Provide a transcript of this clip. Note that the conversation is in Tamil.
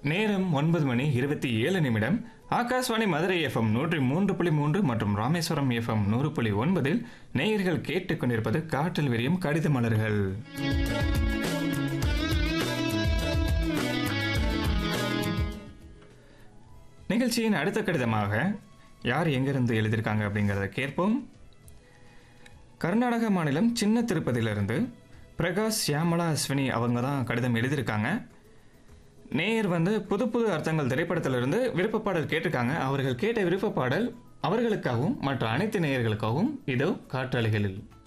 நேரம் ஒன்பது மணி இருபத்தி ஏழு நிமிடம் ஆகாஷ்வாணி மதுரை எஃப்எம் நூற்றி மூன்று புள்ளி மூன்று மற்றும் ராமேஸ்வரம் எஃப்எம் நூறு புள்ளி ஒன்பதில் நேயர்கள் கேட்டுக்கொண்டிருப்பது காற்றில் விரியும் கடித மலர்கள் நிகழ்ச்சியின் அடுத்த கடிதமாக யார் எங்கிருந்து எழுதியிருக்காங்க அப்படிங்கிறத கேட்போம் கர்நாடக மாநிலம் சின்ன திருப்பதியிலிருந்து பிரகாஷ் சியாமலா அஸ்வினி அவங்க தான் கடிதம் எழுதியிருக்காங்க நேயர் வந்து புது புது அர்த்தங்கள் திரைப்படத்திலிருந்து விருப்ப பாடல் கேட்டிருக்காங்க அவர்கள் கேட்ட விருப்ப பாடல் அவர்களுக்காகவும் மற்ற அனைத்து நேயர்களுக்காகவும் இதோ காற்றலைகளில்